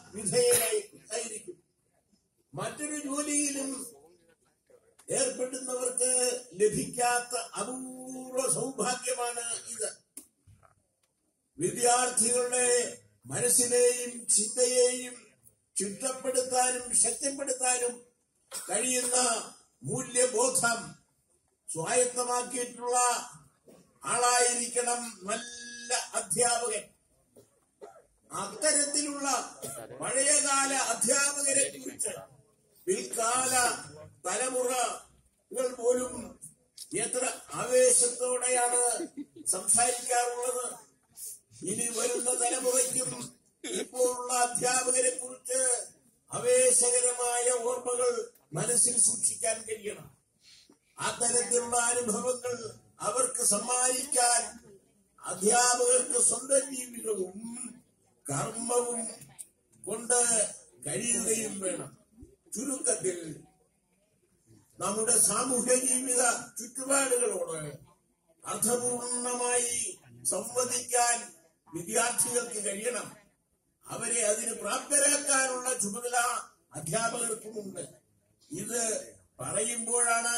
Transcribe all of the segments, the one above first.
വിധേയനായി ആയിരിക്കും മറ്റൊരു ജോലിയിലും ഏർപ്പെടുന്നവർക്ക് ലഭിക്കാത്ത അപൂർവ സൗഭാഗ്യമാണ് ഇത് വിദ്യാർത്ഥികളുടെ മനസ്സിനെയും ചിന്തയെയും ചിട്ടപ്പെടുത്താനും ശക്തിപ്പെടുത്താനും കഴിയുന്ന മൂല്യബോധം സ്വായത്തമാക്കിയിട്ടുള്ള ആളായിരിക്കണം നല്ല അധ്യാപകൻ അത്തരത്തിലുള്ള പഴയകാല അധ്യാപകരെ കുറിച്ച് പിൽക്കാല തലമുറകൾ പോലും എത്ര ആവേശത്തോടെയാണ് സംസാരിക്കാറുള്ളത് ഇനി വരുന്ന തലമുറയ്ക്കും ഇപ്പോഴുള്ള അധ്യാപകരെ കുറിച്ച് ആവേശകരമായ ഓർമ്മകൾ മനസ്സിൽ സൂക്ഷിക്കാൻ കഴിയണം അത്തരത്തിലുള്ള അനുഭവങ്ങൾ അവർക്ക് സമ്മാനിക്കാൻ അധ്യാപകർക്ക് സ്വന്തം ജീവിതവും കർമ്മവും കൊണ്ട് കഴിയുകയും വേണം ചുരുക്കത്തിൽ നമ്മുടെ സാമൂഹ്യ ജീവിത ചുറ്റുപാടുകളോട് അർത്ഥപൂർണമായി സംവദിക്കാൻ വിദ്യാർത്ഥികൾക്ക് കഴിയണം അവരെ അതിന് പ്രാപ്തരാക്കാനുള്ള ചുമതല അധ്യാപകർക്കുമുണ്ട് ഇത് പറയുമ്പോഴാണ്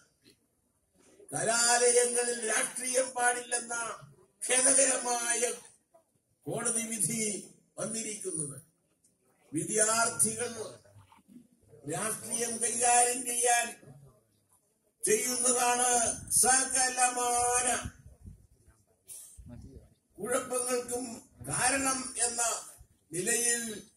കലാലയങ്ങളിൽ രാഷ്ട്രീയം പാടില്ലെന്ന ഖേദകരമായ കോടതി വിധി വന്നിരിക്കുന്നത് വിദ്യാർത്ഥികൾ രാഷ്ട്രീയം കൈകാര്യം ചെയ്യാൻ ചെയ്യുന്നതാണ് സകലമാന കുഴപ്പങ്ങൾക്കും കാരണം എന്ന നിലയിൽ